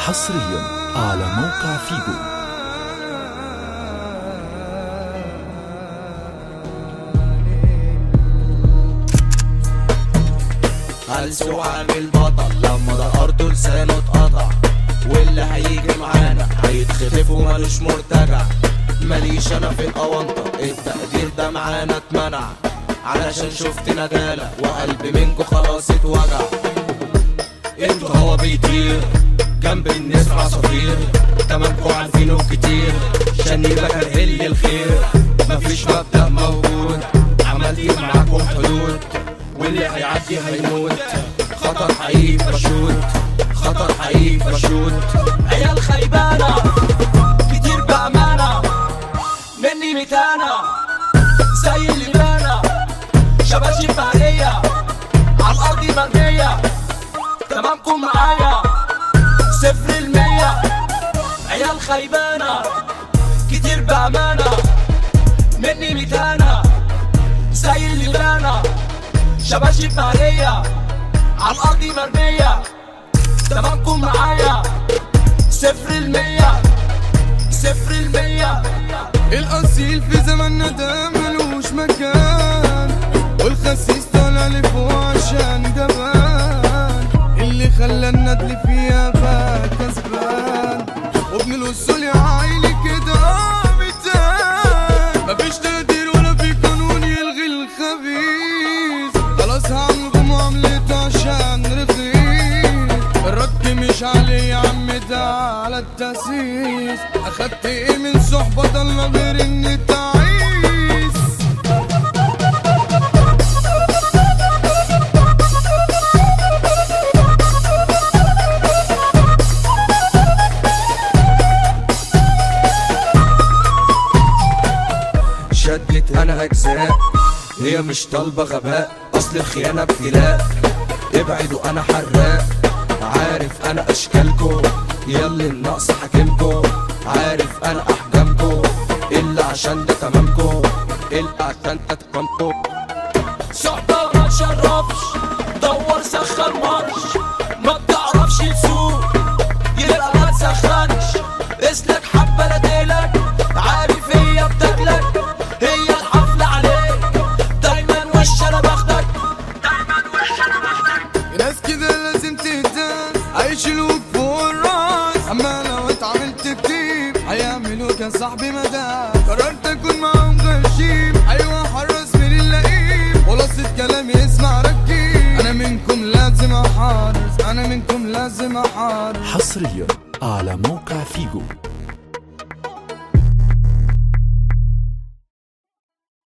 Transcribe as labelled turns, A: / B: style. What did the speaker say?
A: حصريا على موقع فيجو
B: هلسو عامل بطل لما ده ارضه لسانه اتقطع واللي هيجي معانا هيتخطف ومالوش مرتجع ماليش انا في الاونطه التقدير ده معانا اتمنع علشان شفت ندالة وقلبي منكو خلاص اتوجع انتوا هوا بيطير جنب النسر عصافير تمامكوا عارفينه كتير شنيبة كان لي الخير مفيش مبدأ موجود عملت معاكم حدود واللي هيعدي هيموت خطر حقيقي بشوت خطر حقيقي بشوت عيال خيبانة كتير بأمانة مني ميتانة زي اللي بانا شباشب بهرية على الأرض مرمية تمامكم معايا صفر المية عيال خيبانة كتير بأمانة مني ميتانة زي اللي بانا شباشب مالية على الأرض مرمية تمامكم معايا صفر المية صفر المية
C: الأصيل في زماننا ده ملوش مكان والخسيس طالع لفوق عشان جبان اللي خلى الندل فيها بقى كسبان وابن الوصول يا عيني كده بتان مفيش تقدير ولا في قانون يلغي الخبيث خلاص هعمل معاملته عشان رخيص الرد مش علي يا عم ده على التأسيس أخدت إيه من صحبة ضل غير إني تعيس
B: شدت انا اجزاء هي مش طالبه غباء اصل الخيانه ابتلاء ابعدوا انا حراق عارف انا اشكالكو ياللي النقص حاكمكو عارف انا احجامكو الا عشان ده تمامكو الا عشان ده تمامكو صحبة ما تشرفش دور سخن مرش ما بتعرفش تسوق يبقى ما تسخنش اسلك حبة لديلك عارف هي بتاكلك هي الحفلة عليك دايما وش انا باخدك دايما وش انا باخدك
C: ناس كده لازم تهتز هيشيلوك فوق الراس اما لو اتعاملت كتير هيعملوك يا صاحبي مدى قررت اكون معاهم غشيم ايوه حرص من اللئيم خلاصة كلامي اسمع ركز انا منكم لازم احارس انا منكم لازم احارس
A: حصريا على موقع فيجو